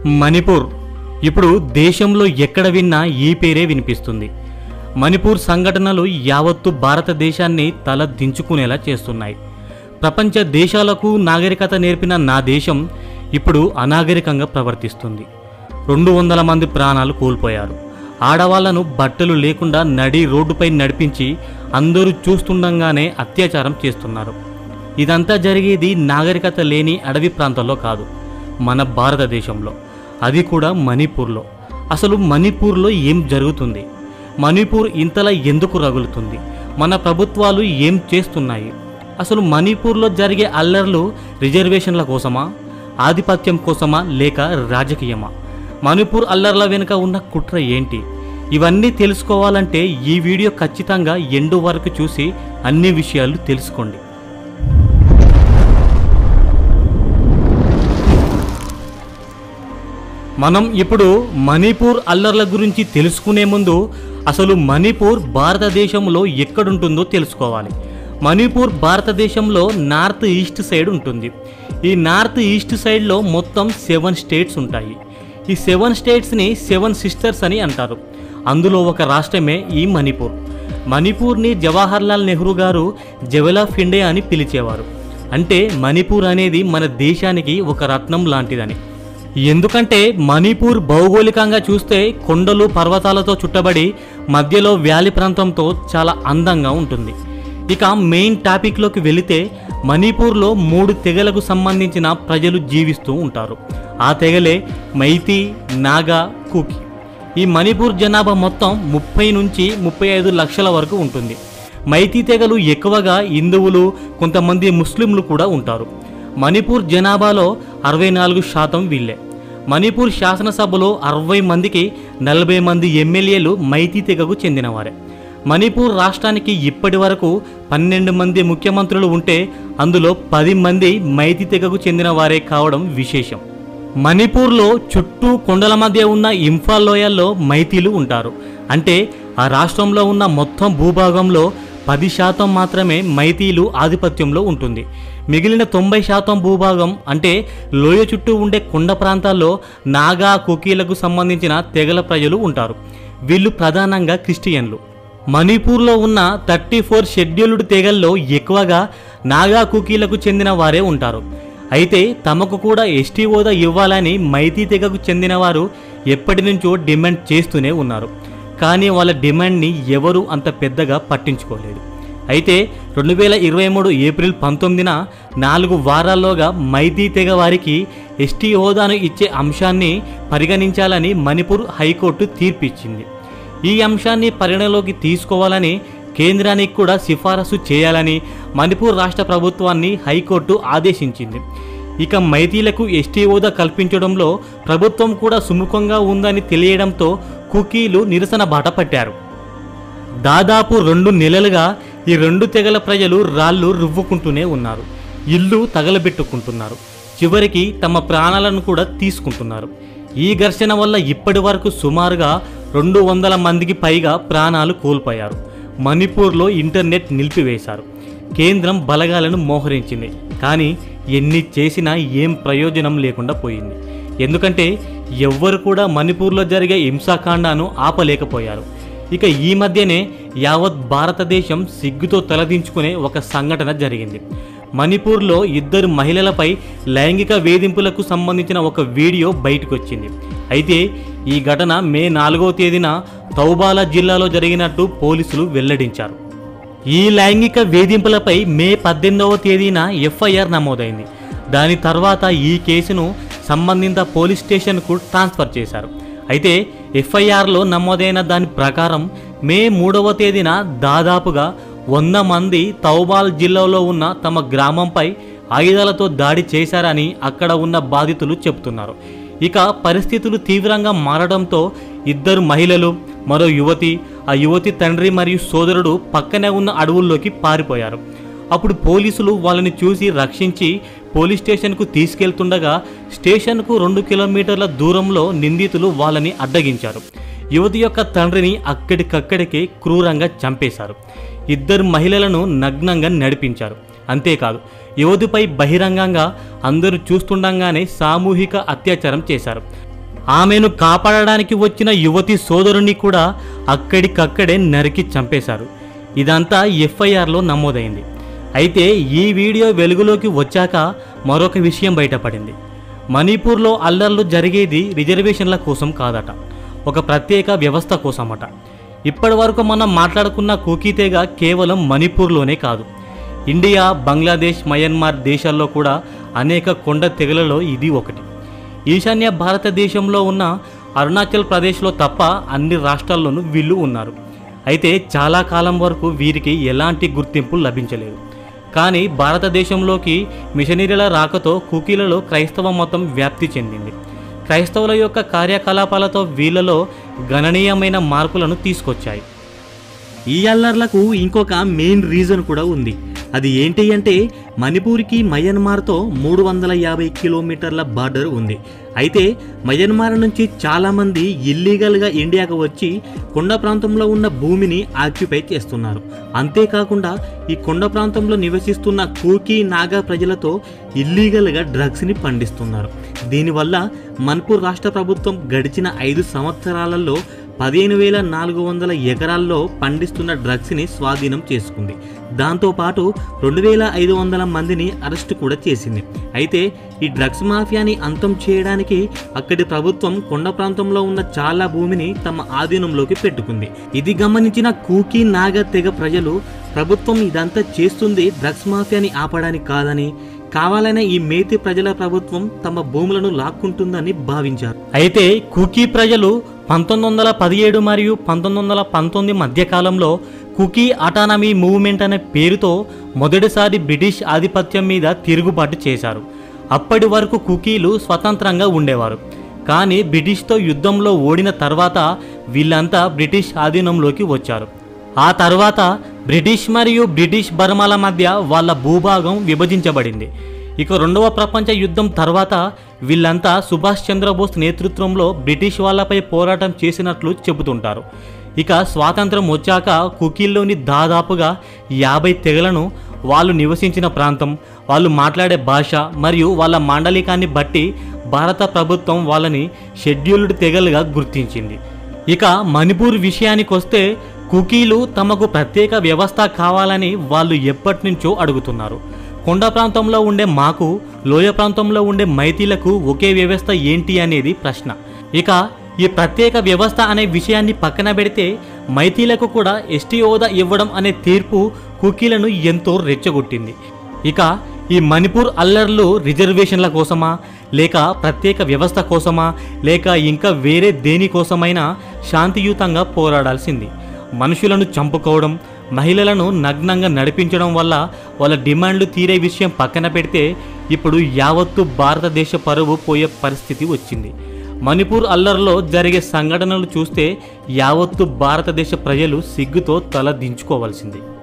మణిపూర్ ఇప్పుడు దేశంలో ఎక్కడ విన్నా ఈ పేరే వినిపిస్తుంది మణిపూర్ సంఘటనలు యావత్తు భారతదేశాన్ని తల దించుకునేలా చేస్తున్నాయి ప్రపంచ దేశాలకు నాగరికత నేర్పిన నా దేశం ఇప్పుడు అనాగరికంగా ప్రవర్తిస్తుంది రెండు వందల మంది ప్రాణాలు కోల్పోయారు ఆడవాళ్లను బట్టలు లేకుండా నడి రోడ్డుపై నడిపించి అందరూ చూస్తుండగానే అత్యాచారం చేస్తున్నారు ఇదంతా జరిగేది నాగరికత లేని అడవి ప్రాంతంలో కాదు మన భారతదేశంలో అది కూడా మణిపూర్లో అసలు మణిపూర్లో ఏం జరుగుతుంది మణిపూర్ ఇంతలా ఎందుకు రగులుతుంది మన ప్రభుత్వాలు ఏం చేస్తున్నాయి అసలు మణిపూర్లో జరిగే అల్లర్లు రిజర్వేషన్ల కోసమా ఆధిపత్యం కోసమా లేక రాజకీయమా మణిపూర్ అల్లర్ల వెనుక ఉన్న కుట్ర ఏంటి ఇవన్నీ తెలుసుకోవాలంటే ఈ వీడియో ఖచ్చితంగా ఎండు వరకు చూసి అన్ని విషయాలు తెలుసుకోండి మనం ఇప్పుడు మణిపూర్ అల్లర్ల గురించి తెలుసుకునే ముందు అసలు మణిపూర్ భారతదేశంలో ఎక్కడుంటుందో తెలుసుకోవాలి మణిపూర్ భారతదేశంలో నార్త్ ఈస్ట్ సైడ్ ఉంటుంది ఈ నార్త్ ఈస్ట్ సైడ్లో మొత్తం సెవెన్ స్టేట్స్ ఉంటాయి ఈ సెవెన్ స్టేట్స్ని సెవెన్ సిస్టర్స్ అని అంటారు అందులో ఒక రాష్ట్రమే ఈ మణిపూర్ మణిపూర్ని జవహర్లాల్ నెహ్రూ గారు జవెల్ ఆఫ్ ఇండియా అని పిలిచేవారు అంటే మణిపూర్ అనేది మన దేశానికి ఒక రత్నం లాంటిదని ఎందుకంటే మణిపూర్ భౌగోళికంగా చూస్తే కొండలు పర్వతాలతో చుట్టబడి మధ్యలో వ్యాలీ ప్రాంతంతో చాలా అందంగా ఉంటుంది ఇక మెయిన్ టాపిక్లోకి వెళితే మణిపూర్లో మూడు తెగలకు సంబంధించిన ప్రజలు జీవిస్తూ ఉంటారు ఆ తెగలే మైతి నాగా కుకి ఈ మణిపూర్ జనాభా మొత్తం ముప్పై నుంచి ముప్పై ఐదు లక్షల వరకు ఉంటుంది మైతీ తెగలు ఎక్కువగా హిందువులు కొంతమంది ముస్లింలు కూడా ఉంటారు మణిపూర్ జనాభాలో అరవై నాలుగు శాతం వీళ్ళే మణిపూర్ శాసనసభలో అరవై మందికి నలభై మంది ఎమ్మెల్యేలు మైతీ తెగకు చెందినవారే మణిపూర్ రాష్ట్రానికి ఇప్పటి వరకు పన్నెండు మంది ముఖ్యమంత్రులు ఉంటే అందులో పది మంది మైతీ తెగకు చెందిన వారే కావడం విశేషం మణిపూర్లో చుట్టూ కొండల మధ్య ఉన్న ఇంఫాల్ లోయల్లో మైతీలు ఉంటారు అంటే ఆ రాష్ట్రంలో ఉన్న మొత్తం భూభాగంలో పది శాతం మాత్రమే మైతీలు ఆధిపత్యంలో ఉంటుంది మిగిలిన తొంభై శాతం భూభాగం అంటే లోయ చుట్టూ ఉండే కొండ ప్రాంతాల్లో నాగా కుకీలకు సంబంధించిన తెగల ప్రజలు ఉంటారు వీళ్ళు ప్రధానంగా క్రిస్టియన్లు మణిపూర్లో ఉన్న థర్టీ ఫోర్ షెడ్యూల్డ్ తెగల్లో ఎక్కువగా నాగా కుకీలకు చెందిన వారే ఉంటారు అయితే తమకు కూడా ఎస్టీ హోదా ఇవ్వాలని మైతీ తెగకు చెందిన వారు ఎప్పటి నుంచో డిమాండ్ చేస్తూనే ఉన్నారు కానీ వాళ్ళ డిమాండ్ని ఎవరూ అంత పెద్దగా పట్టించుకోలేదు అయితే రెండు వేల ఇరవై మూడు ఏప్రిల్ పంతొమ్మిదిన నాలుగు వారాల్లోగా మైతీ తెగ వారికి ఎస్టీ హోదాను ఇచ్చే అంశాన్ని పరిగణించాలని మణిపూర్ హైకోర్టు తీర్పిచ్చింది ఈ అంశాన్ని పరిగణలోకి తీసుకోవాలని కేంద్రానికి కూడా సిఫారసు చేయాలని మణిపూర్ రాష్ట్ర ప్రభుత్వాన్ని హైకోర్టు ఆదేశించింది ఇక మైతీలకు ఎస్టీ హోదా కల్పించడంలో ప్రభుత్వం కూడా సుముఖంగా ఉందని తెలియడంతో కుకీలు నిరసన బాట పట్టారు దాదాపు రెండు నెలలుగా ఈ రెండు తెగల ప్రజలు రాళ్ళు రువ్వుకుంటూనే ఉన్నారు ఇల్లు తగలబెట్టుకుంటున్నారు చివరికి తమ ప్రాణాలను కూడా తీసుకుంటున్నారు ఈ ఘర్షణ వల్ల ఇప్పటి వరకు సుమారుగా రెండు వందల మందికి పైగా ప్రాణాలు కోల్పోయారు మణిపూర్లో ఇంటర్నెట్ నిలిపివేశారు కేంద్రం బలగాలను మోహరించింది కానీ ఎన్ని చేసినా ఏం ప్రయోజనం లేకుండా పోయింది ఎందుకంటే ఎవ్వరు కూడా మణిపూర్లో జరిగే హింసాకాండాను ఆపలేకపోయారు ఇక ఈ మధ్యనే యావత్ భారతదేశం సిగ్గుతో తలదించుకునే ఒక సంఘటన జరిగింది మణిపూర్లో ఇద్దరు మహిళలపై లైంగిక వేధింపులకు సంబంధించిన ఒక వీడియో బయటకు వచ్చింది అయితే ఈ ఘటన మే నాలుగవ తేదీన తౌబాలా జిల్లాలో జరిగినట్టు పోలీసులు వెల్లడించారు ఈ లైంగిక వేధింపులపై మే పద్దెనిమిదవ తేదీన ఎఫ్ఐఆర్ నమోదైంది దాని తర్వాత ఈ కేసును సంబంధిత పోలీస్ స్టేషన్కు ట్రాన్స్ఫర్ చేశారు అయితే ఎఫ్ఐఆర్లో నమోదైన దాని ప్రకారం మే మూడవ తేదీన దాదాపుగా వంద మంది తౌబాల్ జిల్లాలో ఉన్న తమ గ్రామంపై ఆయుధాలతో దాడి చేశారని అక్కడ ఉన్న బాధితులు చెబుతున్నారు ఇక పరిస్థితులు తీవ్రంగా మారడంతో ఇద్దరు మహిళలు మరో యువతి ఆ యువతి తండ్రి మరియు సోదరుడు పక్కనే ఉన్న అడవుల్లోకి పారిపోయారు అప్పుడు పోలీసులు వాళ్ళని చూసి రక్షించి పోలీస్ స్టేషన్కు తీసుకెళ్తుండగా స్టేషన్కు రెండు కిలోమీటర్ల దూరంలో నిందితులు వాళ్ళని అడ్డగించారు యువతి యొక్క తండ్రిని అక్కడికక్కడికే క్రూరంగా చంపేశారు ఇద్దరు మహిళలను నగ్నంగా నడిపించారు అంతేకాదు యువతిపై బహిరంగంగా అందరూ చూస్తుండగానే సామూహిక అత్యాచారం చేశారు ఆమెను కాపాడడానికి వచ్చిన యువతి సోదరుని కూడా అక్కడికక్కడే నరికి చంపేశారు ఇదంతా ఎఫ్ఐఆర్లో నమోదైంది అయితే ఈ వీడియో వెలుగులోకి వచ్చాక మరొక విషయం బయటపడింది మణిపూర్లో అల్లర్లు జరిగేది రిజర్వేషన్ల కోసం కాదట ఒక ప్రత్యేక వ్యవస్థ కోసమట ఇప్పటి వరకు మనం మాట్లాడుకున్న కూకీతేగ కేవలం మణిపూర్లోనే కాదు ఇండియా బంగ్లాదేశ్ మయన్మార్ దేశాల్లో కూడా అనేక కొండ తెగలలో ఇది ఒకటి ఈశాన్య భారతదేశంలో ఉన్న అరుణాచల్ ప్రదేశ్లో తప్ప అన్ని రాష్ట్రాల్లోనూ వీళ్ళు ఉన్నారు అయితే చాలా కాలం వరకు వీరికి ఎలాంటి గుర్తింపు లభించలేదు కానీ భారతదేశంలోకి మిషనరీల రాకతో కుకీలలో క్రైస్తవ మతం వ్యాప్తి చెందింది క్రైస్తవుల యొక్క కార్యకలాపాలతో వీళ్ళలో గణనీయమైన మార్పులను తీసుకొచ్చాయి ఈ అల్లర్లకు ఇంకొక మెయిన్ రీజన్ కూడా ఉంది అది ఏంటి అంటే మణిపూర్కి మయన్మార్తో మూడు వందల యాభై కిలోమీటర్ల బార్డర్ ఉంది అయితే మయన్మార్ నుంచి చాలామంది ఇల్లీగల్గా ఇండియాకు వచ్చి కొండ ప్రాంతంలో ఉన్న భూమిని ఆక్యుపై చేస్తున్నారు అంతేకాకుండా ఈ కొండ ప్రాంతంలో నివసిస్తున్న కూకీ నాగా ప్రజలతో ఇల్లీగల్గా డ్రగ్స్ని పండిస్తున్నారు దీనివల్ల మణిపూర్ రాష్ట్ర ప్రభుత్వం గడిచిన ఐదు సంవత్సరాలలో పదిహేను వేల నాలుగు వందల ఎకరాల్లో పండిస్తున్న డ్రగ్స్ని స్వాధీనం చేసుకుంది దాంతోపాటు రెండు వేల ఐదు వందల మందిని అరెస్టు కూడా చేసింది అయితే ఈ డ్రగ్స్ మాఫియాని అంతం చేయడానికి అక్కడి ప్రభుత్వం కొండ ప్రాంతంలో ఉన్న చాలా భూమిని తమ ఆధీనంలోకి పెట్టుకుంది ఇది గమనించిన కూకీ నాగ తెగ ప్రజలు ప్రభుత్వం ఇదంతా చేస్తుంది డ్రగ్స్ మాఫియాని ఆపడానికి కాదని కావాలనే ఈ మేతి ప్రజల ప్రభుత్వం తమ భూములను లాక్కుంటుందని భావించారు అయితే కుకీ ప్రజలు పంతొమ్మిది వందల పదిహేడు మరియు పంతొమ్మిది వందల పంతొమ్మిది మధ్య కాలంలో కుకీ అటానమీ మూవ్మెంట్ అనే పేరుతో మొదటిసారి బ్రిటిష్ ఆధిపత్యం మీద తిరుగుబాటు చేశారు అప్పటి వరకు కుకీలు స్వతంత్రంగా ఉండేవారు కానీ బ్రిటిష్తో యుద్ధంలో ఓడిన తర్వాత వీళ్ళంతా బ్రిటిష్ ఆధీనంలోకి వచ్చారు ఆ తర్వాత బ్రిటిష్ మరియు బ్రిటిష్ బర్మాల మధ్య వాళ్ళ భూభాగం విభజించబడింది ఇక రెండవ ప్రపంచ యుద్ధం తర్వాత వీళ్ళంతా సుభాష్ చంద్రబోస్ నేతృత్వంలో బ్రిటిష్ వాళ్ళపై పోరాటం చేసినట్లు చెబుతుంటారు ఇక స్వాతంత్రం వచ్చాక కుకీల్లోని దాదాపుగా యాభై తెగలను వాళ్ళు నివసించిన ప్రాంతం వాళ్ళు మాట్లాడే భాష మరియు వాళ్ళ మాండలికాన్ని బట్టి భారత ప్రభుత్వం వాళ్ళని షెడ్యూల్డ్ తెగలుగా గుర్తించింది ఇక మణిపూర్ విషయానికి వస్తే కుకీలు తమకు ప్రత్యేక వ్యవస్థ కావాలని వాళ్ళు ఎప్పటి నుంచో అడుగుతున్నారు కొండ ప్రాంతంలో ఉండే మాకు లోయ ప్రాంతంలో ఉండే మైతీలకు ఒకే వ్యవస్థ ఏంటి అనేది ప్రశ్న ఇక ఈ ప్రత్యేక వ్యవస్థ అనే విషయాన్ని పక్కన పెడితే మైతీలకు కూడా ఎస్టీ హోదా ఇవ్వడం అనే తీర్పు కుకీలను ఎంతో రెచ్చగొట్టింది ఇక ఈ మణిపూర్ అల్లర్లు రిజర్వేషన్ల కోసమా లేక ప్రత్యేక వ్యవస్థ కోసమా లేక ఇంకా వేరే దేనికోసమైనా శాంతియుతంగా పోరాడాల్సింది మనుషులను చంపుకోవడం మహిళలను నగ్నంగా నడిపించడం వల్ల వాళ్ళ డిమాండ్లు తీరే విషయం పక్కన పెడితే ఇప్పుడు యావత్తు భారతదేశ పరువు పోయే పరిస్థితి వచ్చింది మణిపూర్ అల్లర్లో జరిగే సంఘటనలు చూస్తే యావత్తు భారతదేశ ప్రజలు సిగ్గుతో తల దించుకోవాల్సింది